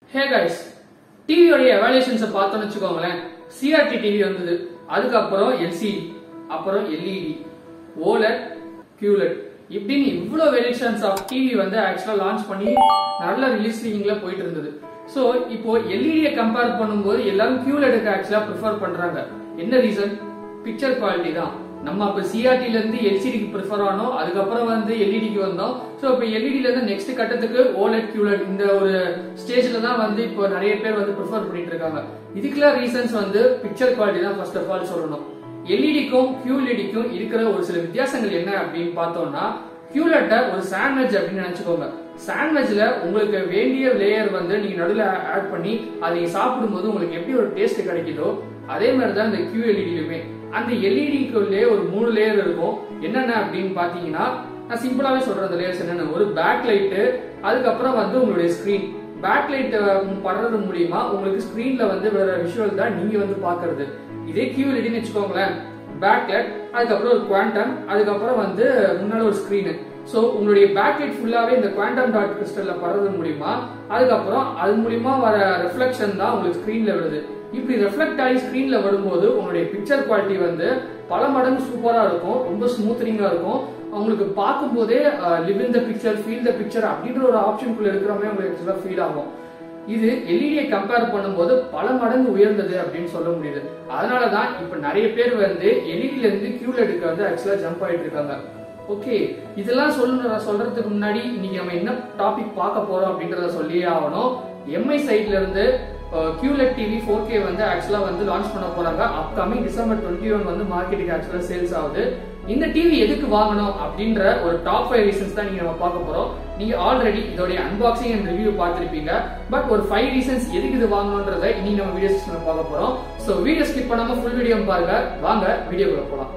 hey guys டிவியோடைய எவாலுவேஷன்ஸை பார்த்தோம்னு வச்சுக்கோங்களேன் CRT TV வந்தது அதுக்கப்புறம் எல்சிடி அப்புறம் எல்இடி ஓலட் கியூலட் இப்படின்னு இவ்வளோ வேரியேஷன்ஸ் ஆஃப் டிவி வந்து ஆக்சுவலாக லான்ச் பண்ணி நல்ல ரிலீஸ்லிங்ல போயிட்டு இருந்தது ஸோ இப்போ எல்இடியை கம்பேர் பண்ணும்போது எல்லாரும் கியூலெட்டுக்கு ஆக்சுவலாக ப்ரிஃபர் பண்றாங்க என்ன ரீசன் பிக்சர் குவாலிட்டி தான் நம்ம அப்ப சிஆர்டில இருந்து எல்சிடிக்கு ப்ரிஃபர் ஆனோம் அதுக்கப்புறம் வந்து எல்இடிக்கு வந்தோம் ஸோ இப்போ எல்இடில இருந்து நெக்ஸ்ட் கட்டத்துக்கு ஓலெட் கியூலெட் இந்த ஒரு ஸ்டேஜ்ல தான் வந்து இப்போ நிறைய பேர் வந்து ப்ரிஃபர் பண்ணிட்டு இருக்காங்க இதுக்கெல்லாம் ரீசன்ஸ் வந்து பிக்சர் குவாலிட்டி தான் ஃபர்ஸ்ட் ஆஃப் ஆல் சொல்லணும் எல்இடிக்கும் கியூஎல்இடிக்கும் இருக்கிற ஒரு சில வித்தியாசங்கள் என்ன அப்படின்னு பார்த்தோம்னா கியூலெட்டை ஒரு சாண்ட்விச் அப்படின்னு நினைச்சுக்கோங்க சாண்ட்விச்ல உங்களுக்கு வேண்டிய லேயர் வந்து நீங்க நடுவில் ஆட் பண்ணி அதை நீங்க சாப்பிடும்போது உங்களுக்கு எப்படி ஒரு டேஸ்ட் கிடைக்குதோ அதே மாதிரி தான் இந்த கியூஎல்இடிலுமே அந்த எல்இடிக்குள்ளே ஒரு மூணு லேயர் இருக்கும் என்னென்ன அப்படின்னு பாத்தீங்கன்னா நான் சிம்பிளாவே சொல்றேன் அந்த லேயர்ஸ் என்னென்ன ஒரு பேக் லைட்டு அதுக்கப்புறம் வந்து உங்களுடைய ஸ்கிரீன் பேக் லைட் படுறது மூலியமா உங்களுக்கு ஸ்கிரீன்ல வந்து வேற விஷுவல் தான் நீங்க வந்து பாக்குறது இதே கியூஎல்இடின்னு வச்சுக்கோங்களேன் பேக்லைட் அதுக்கப்புறம் ஒரு குவாண்டம் அதுக்கப்புறம் வந்து முன்னால ஒரு ஸ்கிரீனு ஸோ உங்களுடைய பேக்லைட் ஃபுல்லாவே இந்த குவாண்டம் டாட் கிறிஸ்டல்ல படுறது மூலியமா அதுக்கப்புறம் அது மூலியமா வர ரிஃப்ளெக்ஷன் தான் உங்களுக்கு ஸ்கிரீன்ல வருது இப்படி ரெஃப்ளெக்ட் ஆகி ஸ்கிரீன்ல வரும்போது உங்களுடைய பிக்சர் குவாலிட்டி வந்து பல மடங்கு சூப்பரா இருக்கும் ரொம்ப ஸ்மூத்னிங்கா இருக்கும் உங்களுக்கு பார்க்கும்போதே live in the picture feel the picture அப்படின்ற ஒரு ஆப்ஷனுக்குள்ள இருக்கிற மாதிரி உங்களுக்கு ஃபீல் ஆகும் இது எல்இடியை கம்பேர் பண்ணும்போது பல மடங்கு உயர்ந்தது அப்படின்னு சொல்ல முடியுது அதனாலதான் இப்ப நிறைய பேர் வந்து எல்இடில இருந்து கியூலெட்டுக்கு வந்து ஆக்சுவலா ஜம்ப் ஆயிட்டு இருக்காங்க ஓகே இதெல்லாம் சொல்ல சொல்றதுக்கு முன்னாடி இன்னைக்கு நம்ம என்ன டாபிக் பார்க்க போறோம் அப்படின்றத சொல்லியே ஆகணும் எம்ஐ சைட்ல இருந்து கியூலெட் டிவி ஃபோர் கே வந்து ஆக்சுவலா வந்து லான்ச் பண்ண போறாங்க அப்கமிங் டிசம்பர் டுவெண்ட்டி ஒன் வந்து மார்க்கெட்டுக்கு ஆக்சுவலா சேல்ஸ் ஆகுது இந்த டிவி எதுக்கு வாங்கணும் அப்படின்ற ஒரு டாப் ஃபைவ் ரீசன்ஸ் தான் நீங்க நம்ம பார்க்க போறோம் நீங்க ஆல்ரெடி இதோடைய அன்பாக்சிங் அண்ட் ரிவ்யூ பார்த்திருப்பீங்க பட் ஒரு ஃபைவ் ரீசன்ஸ் எதுக்கு இது வாங்கணுன்றத இனி நம்ம வீடியோ செக்ஷன்ல பார்க்க போறோம் ஸோ வீடியோ ஸ்கிப் பண்ணாம ஃபுல் வீடியோ பாருங்க வாங்க வீடியோக்குள்ள போலாம்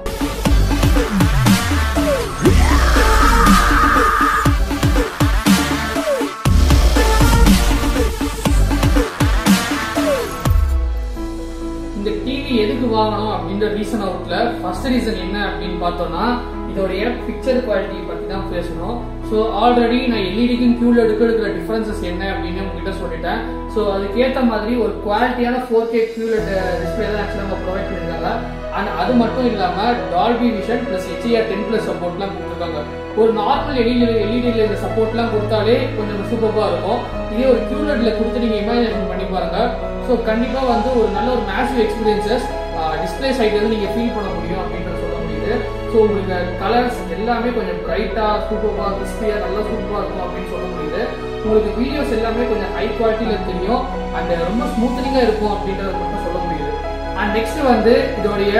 இந்த டிவி எதுக்கு வாங்கணும் அப்படின்ற ரீசன் அவுட்ல ஃபர்ஸ்ட் ரீசன் என்ன அப்படின்னு பார்த்தோம்னா இதோடைய பிக்சர் குவாலிட்டி பத்தி தான் பேசணும் ஸோ ஆல்ரெடி நான் எல்இடிக்கும் கியூலெட்டுக்கும் இருக்கிற டிஃபரன்சஸ் என்ன அப்படின்னு உங்ககிட்ட சொல்லிட்டேன் ஸோ அதுக்கேற்ற மாதிரி ஒரு குவாலிட்டியான ஃபோர் கே கியூலெட் டிஸ்பிளே தான் ஆக்சுவலாக நம்ம ப்ரொவைட் பண்ணியிருக்காங்க அண்ட் அது மட்டும் இல்லாம Dolby Vision plus HDR ten plus சப்போர்ட்லாம் கொடுத்துருக்காங்க ஒரு நார்மல் எல்இடி எல்இடியில் இந்த சப்போர்ட்லாம் கொடுத்தாலே கொஞ்சம் சூப்பராக இருக்கும் இதே ஒரு கியூலெட்ல கொடுத்து நீங்க இமேஜினேஷன் பண்ணி பாருங்க ஸோ கண்டிப்பா வந்து ஒரு நல்ல ஒரு மேசிவ் எக்ஸ்பீரியன்சஸ் டிஸ்பிளே சைட்ல இருந்து நீங்க ஃபீல் பண்ண முடியும் அப்படின்றது சொல்ல முடியுது ஸோ உங்களுக்கு கலர்ஸ் எல்லாமே கொஞ்சம் பிரைட்டா சூப்பரா கிறிஸ்பியா நல்லா சூப்பரா இருக்கும் அப்படின்னு சொல்ல முடியுது உங்களுக்கு வீடியோஸ் எல்லாமே கொஞ்சம் ஹை குவாலிட்டியில தெரியும் அண்ட் ரொம்ப ஸ்மூத்னிங்கா இருக்கும் அப்படின்றத மட்டும் சொல்ல முடியுது அண்ட் நெக்ஸ்ட் வந்து இதோடைய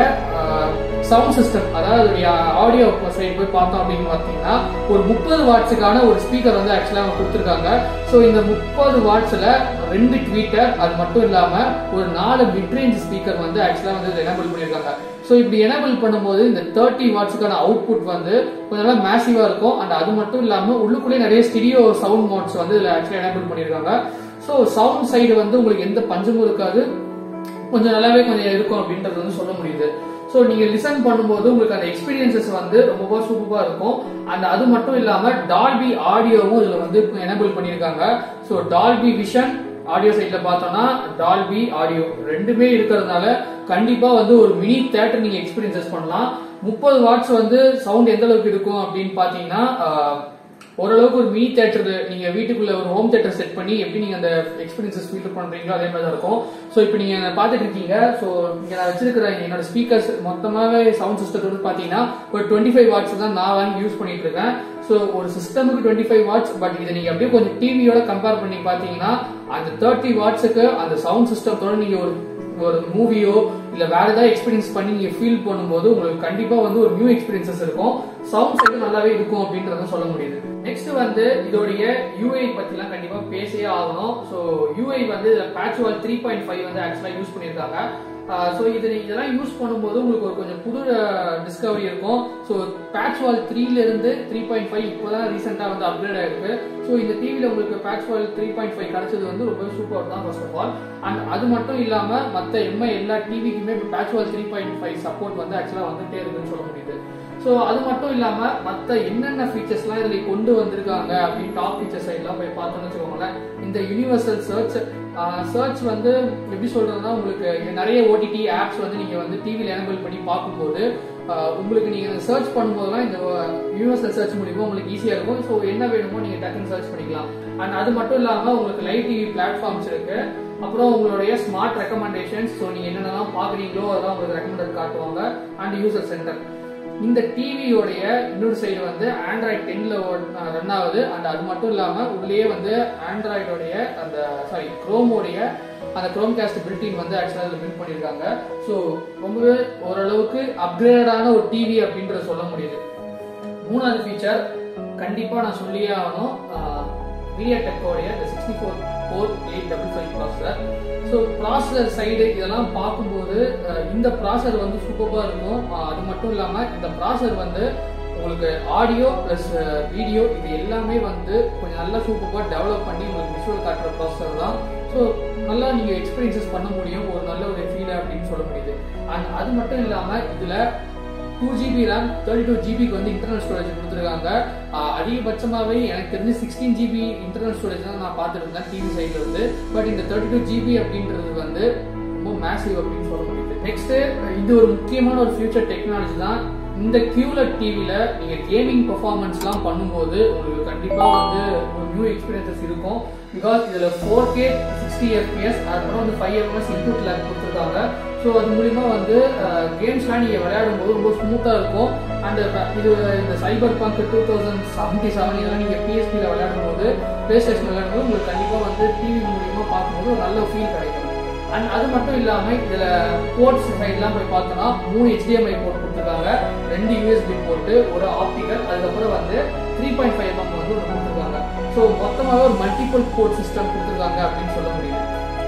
சவுண்ட் சிஸ்டம் அதாவது இதோடைய ஆடியோ சைடு போய் பார்த்தோம் அப்படின்னு பார்த்தீங்கன்னா ஒரு முப்பது வாட்ஸுக்கான ஒரு ஸ்பீக்கர் வந்து ஆக்சுவலாக அவங்க கொடுத்துருக்காங்க ஸோ இந்த முப்பது வாட்ஸில் ரெண்டு ட்வீட்டர் அது மட்டும் இல்லாமல் ஒரு நாலு மிட்ரேஞ்ச் ஸ்பீக்கர் வந்து ஆக்சுவலாக வந்து எனபிள் பண்ணியிருக்காங்க ஸோ இப்படி எனபிள் பண்ணும்போது இந்த தேர்ட்டி வாட்ஸுக்கான அவுட்புட் வந்து கொஞ்சம் நல்லா மேசிவாக இருக்கும் அண்ட் அது மட்டும் இல்லாமல் உள்ளுக்குள்ளே நிறைய ஸ்டிடியோ சவுண்ட் மோட்ஸ் வந்து இதில் ஆக்சுவலாக எனபிள் பண்ணியிருக்காங்க ஸோ சவுண்ட் சைடு வந்து உங்களுக்கு எந்த பஞ்சமும் இருக்காது கொஞ்சம் நல்லாவே கொஞ்சம் இருக்கும் அப்படின்றது வந்து சொல்ல முடியுது ஸோ நீங்க லிசன் பண்ணும்போது உங்களுக்கு அந்த எக்ஸ்பீரியன்சஸ் வந்து ரொம்ப சூப்பராக இருக்கும் அண்ட் அது மட்டும் இல்லாம டால்பி ஆடியோவும் இதுல வந்து எனபிள் பண்ணியிருக்காங்க ஸோ டால்பி விஷன் ஆடியோ சைட்ல பார்த்தோம்னா டால்பி ஆடியோ ரெண்டுமே இருக்கிறதுனால கண்டிப்பா வந்து ஒரு மினி தேட்டர் நீங்க எக்ஸ்பீரியன்சஸ் பண்ணலாம் முப்பது வாட்ஸ் வந்து சவுண்ட் எந்த அளவுக்கு இருக்கும் அப்படின்னு பாத்தீங்கன்னா ஓரளவுக்கு ஒரு மினி தேட்டர் நீங்க வீட்டுக்குள்ள ஒரு ஹோம் தேட்டர் செட் பண்ணி எப்படி நீங்க அந்த எக்ஸ்பீரியன்சஸ் ஃபீல் பண்றீங்களோ அதே மாதிரி தான் இருக்கும் ஸோ இப்போ நீங்க பாத்துட்டு இருக்கீங்க ஸோ இங்க நான் வச்சிருக்கிற என்னோட ஸ்பீக்கர்ஸ் மொத்தமாவே சவுண்ட் சிஸ்டத்தோட பாத்தீங்கன்னா ஒரு டுவெண்ட்டி ஃபைவ் வாட்ஸ் தான் நான் வாங்கி யூஸ் பண்ணிட்டு இருக்கேன் ஸோ ஒரு சிஸ்டமுக்கு டுவெண்ட்டி ஃபைவ் வாட்ஸ் பட் இதை நீங்க அப்படியே கொஞ்சம் டிவியோட கம்பேர் பண்ணி பாத்தீங்கன்னா அந்த தேர்ட்டி வாட்ஸுக்கு அந்த சவுண்ட் சிஸ்டத்தோட நீங்க ஒரு ஒரு மூவியோ இல்ல வேற ஏதாவது எக்ஸ்பீரியன்ஸ் பண்ணி நீங்க ஃபீல் பண்ணும்போது உங்களுக்கு கண்டிப்பா வந்து ஒரு நியூ எக்ஸ்பீரியன்சஸ் இருக்கும் சவுண்ட் சைடு நல்லாவே இருக்கும் அப்படின்றத சொல்ல முடியுது நெக்ஸ்ட் வந்து இதோடைய யூஐ பத்திலாம் கண்டிப்பா பேசியே ஆகணும் ஸோ யூஐ வந்து PatchWall three point five வந்து ஆக்சுவலா யூஸ் பண்ணியிருக்காங்க ஸோ இது இதெல்லாம் யூஸ் பண்ணும்போது உங்களுக்கு ஒரு கொஞ்சம் புது டிஸ்கவரி இருக்கும் ஸோ பேட்ச் வால் த்ரீல இருந்து த்ரீ பாயிண்ட் ஃபைவ் இப்போதான் ரீசெண்டாக வந்து அப்கிரேட் ஆயிருக்கு ஸோ இந்த டிவியில் உங்களுக்கு PatchWall three point five கிடைச்சது வந்து ரொம்ப சூப்பர் தான் ஃபர்ஸ்ட் ஆஃப் ஆல் அண்ட் அது மட்டும் இல்லாமல் மற்ற எம்ஐ எல்லா டிவிக்குமே இப்போ PatchWall three point five support வந்து ஆக்சுவலாக வந்துட்டே இருக்குன்னு சொல்ல முடியுது ஸோ அது மட்டும் இல்லாம மற்ற என்னென்ன ஃபீச்சர்ஸ்லாம் இதுல கொண்டு வந்திருக்காங்க அப்படின்னு டாப் ஃபீச்சர்ஸ் எல்லாம் போய் பார்த்தோம்னு வச்சுக்கோங்களேன் இந்த யூனிவர்சல் சர்ச் சர்ச் வந்து எப்படி சொல்றதுன்னா உங்களுக்கு இங்க நிறைய ஓடிடி ஆப்ஸ் வந்து நீங்க வந்து டிவியில் எனபிள் பண்ணி பார்க்கும்போது ஆஹ் உங்களுக்கு நீங்க சர்ச் பண்ணும்போதெல்லாம் இந்த யூனிவர்சல் சர்ச் மூலியமா உங்களுக்கு ஈஸியா இருக்கும் ஸோ என்ன வேணுமோ நீங்க டக்குன்னு சர்ச் பண்ணிக்கலாம் அண்ட் அது மட்டும் இல்லாம உங்களுக்கு லைவ் டிவி பிளாட்ஃபார்ம்ஸ் இருக்கு அப்புறம் உங்களுடைய ஸ்மார்ட் ரெக்கமெண்டேஷன்ஸ் ஸோ நீங்க என்னென்னலாம் பாக்குறீங்களோ அதெல்லாம் உங்களுக்கு ரெக்கமெண்டட் காட்டுவாங்க அண்ட் யூசர் சென்டர் இந்த டிவியோடைய இன்னொரு சைடு வந்து ஆண்ட்ராய்ட் டென்ல ரன் ஆகுது அண்ட் அது மட்டும் இல்லாம உள்ளே வந்து ஆண்ட்ராய்டோடைய அந்த சாரி குரோமோடைய அந்த குரோம் காஸ்ட் பில்டின் வந்து ஆக்சுவலாக அதில் பில்ட் பண்ணியிருக்காங்க ஸோ ரொம்பவே ஓரளவுக்கு அப்கிரேடான ஒரு டிவி அப்படின்றத சொல்ல முடியுது மூணாவது ஃபீச்சர் கண்டிப்பாக நான் சொல்லியே ஆகணும் மீடியா டெக்கோடைய இந்த sixty four four eight double five processor so processor side இதெல்லாம் பார்க்கும்போது அஹ், இந்த ப்ராசஸர் வந்து சூப்பராக இருக்கும் அஹ், அது மட்டும் இல்லாமல் இந்த ப்ராசஸர் வந்து உங்களுக்கு ஆடியோ ப்ளஸ் வீடியோ இது எல்லாமே வந்து கொஞ்சம் நல்லா சூப்பராக டெவலப் பண்ணி உங்களுக்கு விஷுவல் காட்டுற ப்ராசஸர் தான் ஸோ நல்லா நீங்கள் எக்ஸ்பீரியன்சஸ் பண்ண முடியும் ஒரு நல்ல ஒரு ஃபீல் அப்படின்னு சொல்ல முடியுது அண்ட் அது மட்டும் இல்லாமல் இதில் two GB RAM thirty two ஜிபிக்கு வந்து இன்டர்னல் ஸ்டோரேஜ் கொடுத்துருக்காங்க ஆஹ் அதிகபட்சமாகவே எனக்கு தெரிஞ்சு சிக்ஸ்டீன் ஜிபி இன்டர்னல் ஸ்டோரேஜ் தான் நான் பார்த்துட்டு இருந்தேன் டிவி சைடில் இருந்து பட் இந்த தேர்ட்டி டூ ஜிபி அப்படின்றது வந்து ரொம்ப மேசிவ் அப்படின்னு சொல்ல முடியுது நெக்ஸ்ட் இது ஒரு முக்கியமான ஒரு ஃபியூச்சர் டெக்னாலஜி தான் இந்த கியூலட் டிவியில நீங்க கேமிங் பெர்ஃபார்மன்ஸ்லாம் பண்ணும்போது உங்களுக்கு கண்டிப்பா வந்து ஒரு நியூ எக்ஸ்பீரியன்சஸ் இருக்கும் பிகாஸ் இதுல ஃபோர் கே சிக்ஸ்டி எஃபிஎஸ் அதுக்கப்புறம் வந்து ஃபைவ் எம்எஸ் இன்புட் லேக் கொடுத்துருக்காங்க ஸோ அது மூலியமா வந்து கேம்ஸ்லாம் நீங்க விளையாடும் போது ரொம்ப ஸ்மூத்தா இருக்கும் அண்ட் இது இந்த Cyberpunk two thousand seventy seven இதெல்லாம் நீங்க பிஎஸ்பியில் விளையாடும் போது பிளே ஸ்டேஷன் விளையாடும் போது உங்களுக்கு கண்டிப்பா வந்து டிவி மூலியமா பார்க்கும்போது ஒரு நல்ல ஃபீல் கிடைக்கும் அண்ட் அது மட்டும் இல்லாம இதுல போர்ட்ஸ் சைட்லாம் போய் பார்த்தோம்னா மூணு HDMI போர்ட் கொடுத்துருக்காங்க ரெண்டு யூஎஸ்பி போர்ட் ஒரு ஆப்டிக்கல் அதுக்கப்புறம் வந்து த்ரீ பாயிண்ட் ஃபைவ் எம்எம் வந்து ஒன்று கொடுத்துருக்காங்க ஸோ மொத்தமாகவே ஒரு மல்டிபிள் போர்ட் சிஸ்டம் கொடுத்துருக்காங்க அப்படின்னு சொல்ல முடியுது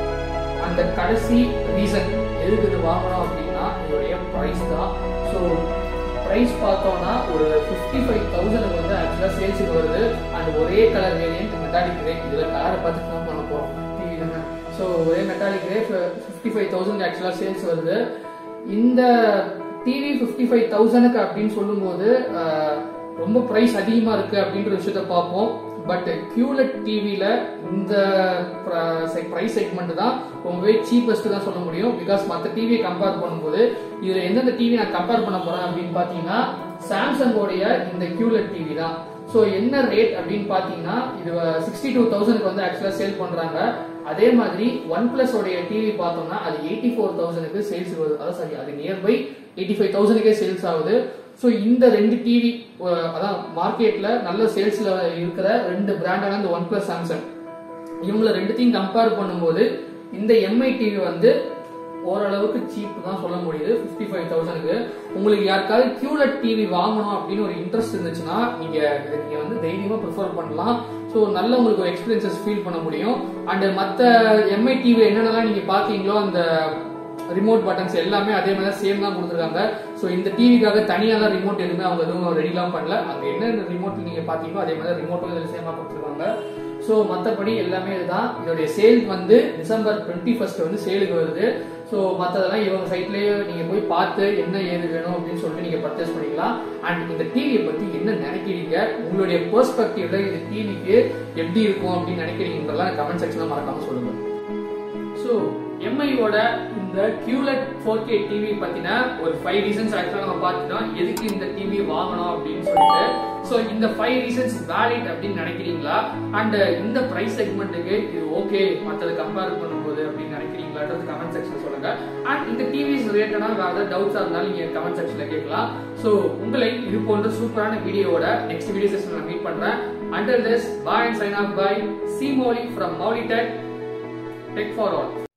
அந்த கடைசி ரீசன் எதுக்கு இது வாங்கணும் அப்படின்னா இதோடைய ப்ரைஸ் தான் ஸோ ப்ரைஸ் பார்த்தோம்னா ஒரு ஃபிஃப்டி ஃபைவ் தௌசண்ட்க்கு வந்து ஆக்சுவலாக சேல்ஸுக்கு வருது அண்ட் ஒரே கலர் வேரியன்ட் மெட்டாலிக் கிரே இதில் கலரை பார்த்துட்டு தான் பண்ண போகிறோம் டிவி தானே ஸோ ஒரே metallic grey fifty five thousand ஆக்சுவலாக சேல்ஸ் வருது இந்த டிவி ஃபிஃப்டி ஃபைவ் தௌசண்ட்க்கு அப்படின்னு சொல்லும்போது ஆஹ், ரொம்ப ப்ரைஸ் அதிகமாக இருக்கு அப்படின்ற விஷயத்த பார்ப்போம் பட் கியூலெட் டிவியில் இந்த ப்ரைஸ் செக்மெண்ட் தான் ரொம்பவே சீப்பஸ்ட் தான் சொல்ல முடியும் பிகாஸ் மற்ற டிவியை கம்பேர் பண்ணும்போது இதில் எந்தெந்த டிவி நான் கம்பேர் பண்ண போறேன் அப்படின்னு பார்த்தீங்கன்னா சாம்சங்கோடைய இந்த கியூலெட் டிவி தான் ஸோ என்ன ரேட் அப்படின்னு பார்த்தீங்கன்னா இது சிக்ஸ்டி டூ தௌசண்ட்க்கு வந்து ஆக்சுவலாக சேல் பண்ணுறாங்க அதே மாதிரி ஒன் பிளஸ் உடைய டிவி பார்த்தோம்னா அது எயிட்டி ஃபோர் தௌசண்ட்க்கு சேல்ஸ் வருது அதான் சரி அது நியர்பை எயிட்டி ஃபைவ் தௌசண்ட்க்கே சேல்ஸ் ஆகுது ஸோ இந்த ரெண்டு டிவி அதான் மார்க்கெட்ல நல்ல சேல்ஸ்ல இருக்கிற ரெண்டு பிராண்டான இந்த ஒன் பிளஸ் சாம்சங் இவங்கள ரெண்டுத்தையும் கம்பேர் பண்ணும்போது இந்த எம்ஐ டிவி வந்து ஓரளவுக்கு சீப் தான் சொல்ல முடியுது ஃபிஃப்டி ஃபைவ் தௌசண்ட்க்கு உங்களுக்கு யாருக்காவது கியூலட் டிவி வாங்கணும் அப்படின்னு ஒரு இன்ட்ரெஸ்ட் இருந்துச்சுன்னா நீங்க இதை நீங்க வந்து தைரியமா ப்ரிஃபர் பண்ணலாம் ஸோ நல்ல உங்களுக்கு ஒரு எக்ஸ்பீரியன்சஸ் ஃபீல் பண்ண முடியும் அண்ட் மற்ற எம்ஐ டிவி என்னென்னலாம் நீங்க பாத்தீங்களோ அந்த ரிமோட் பட்டன்ஸ் எல்லாமே அதே மாதிரி சேம் தான் கொடுத்துருக்காங்க ஸோ இந்த டிவிக்காக தனியாக ரிமோட் எதுவுமே அவங்க எதுவும் ரெடிலாம் பண்ணல அங்கே என்ன ரிமோட் நீங்க பாத்தீங்களோ அதே மாதிரி ரிமோட்டும் இதில் சேமாக கொடுத்துருக்காங்க ஸோ மற்றபடி எல்லாமே இதுதான் இதோடைய சேல் வந்து டிசம்பர் டுவெண்ட்டி ஃபர்ஸ்ட் வந்து சேலுக்கு வருது ஸோ மற்றதெல்லாம் இவங்க சைட்லேயே நீங்கள் போய் பார்த்து என்ன ஏது வேணும் அப்படின்னு சொல்லிட்டு நீங்கள் பர்ச்சேஸ் பண்ணிக்கலாம் அண்ட் இந்த டிவியை பற்றி என்ன நினைக்கிறீங்க உங்களுடைய பெர்ஸ்பெக்டிவ்ல இந்த டிவிக்கு எப்படி இருக்கும் அப்படின்னு நினைக்கிறீங்கன்றதெல்லாம் கமெண்ட் செக்ஷனில் மறக்காம சொல்லுங்க ஸோ எம்ஐயோட இந்த கியூலெட் ஃபோர் கே டிவி பத்தின ஒரு ஃபைவ் ரீசன்ஸ் ஆக்சுவலாக நம்ம பார்த்துட்டோம் எதுக்கு இந்த டிவி வாங்கணும் அப்படின்னு சொல்லிட்டு ஸோ இந்த ஃபைவ் ரீசன்ஸ் வேலிட் அப்படின்னு நினைக்கிறீங்களா அண்ட் இந்த ப்ரைஸ் செக்மெண்ட்டுக்கு இது ஓகே மற்றதை கம்பேர் பண்ணும்போது அப்படின்னு நினைக்கிறீங்களான்றது கமெண்ட் செக்ஷன் சொல்லுங்க அண்ட் இந்த டிவிஸ் ரிலேட்டடாக வேற ஏதாவது டவுட்ஸாக இருந்தாலும் நீங்க கமெண்ட் செக்ஷன்ல கேட்கலாம் ஸோ உங்களை இது போன்ற சூப்பரான வீடியோவோட நெக்ஸ்ட் வீடியோ செஷன் நான் மீட் பண்றேன் under this bye and sign off by C Mouli from Mouli tech tech for all